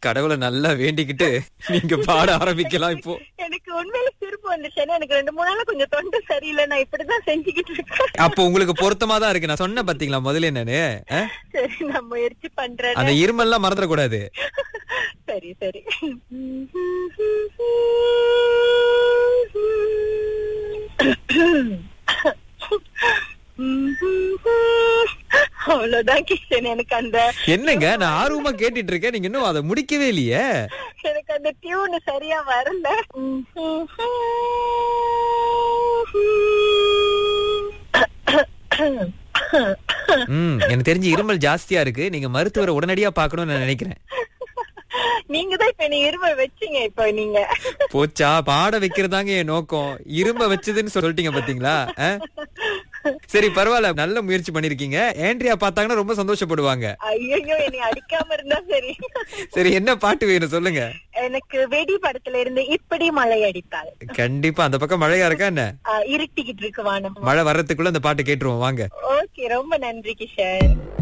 கடவுளை நல்லா வேண்டிக்கிட்டு நீங்க பாட ஆரம்பிக்கலாம் இப்போ எனக்கு உண்மையில சிரிப்பு வந்துச்சு ஏன்னா எனக்கு ரெண்டு மூணு நாளா கொஞ்சம் தொண்டை சரியில்லை நான் இப்படிதான் செஞ்சுக்கிட்டு இருக்கேன் அப்போ உங்களுக்கு பொருத்தமா தான் இருக்கு நான் சொன்ன பாத்தீங்களா முதல்ல என்னன்னு ஆ? சரி நான் முயற்சி பண்றேன் அந்த இருமல்லாம் மறந்துடக்கூடாது சரி சரி அவ்வளவுதான் கிஷன் எனக்கு அந்த என்னங்க நான் ஆர்வமா கேட்டுட்டு இருக்கேன் நீங்க இன்னும் அதை முடிக்கவே இல்லையே எனக்கு அந்த டியூன் சரியா வரல ம் எனக்கு தெரிஞ்சு இருமல் ஜாஸ்தியா இருக்கு நீங்க மருத்துவரை உடனடியா பார்க்கணும்னு நான் நினைக்கிறேன் நீங்க தான் இப்ப நீ இருமல் வச்சீங்க இப்ப நீங்க போச்சா பாட வைக்கிறதாங்க என் நோக்கம் இரும்ப வச்சதுன்னு சொல்லிட்டீங்க பாத்தீங்களா ஆ? சரி பரவாயில்ல நல்ல முயற்சி பண்ணிருக்கீங்க ஏண்ட்ரியா பார்த்தாங்கன்னா ரொம்ப சந்தோஷப்படுவாங்க ஐயோ என்னை அடிக்காம இருந்தா சரி சரி என்ன பாட்டு வேணும் சொல்லுங்க எனக்கு வெடி படத்துல இருந்து இப்படி மழை அடித்தாள் கண்டிப்பா அந்த பக்கம் மழையா இருக்கா என்ன ஆஹ் இருட்டிக்கிட்டு இருக்கு வானம் மழை வர்றதுக்குள்ள அந்த பாட்டு கேட்டுருவோம் வாங்க ஓகே ரொம்ப நன்றி கிஷன்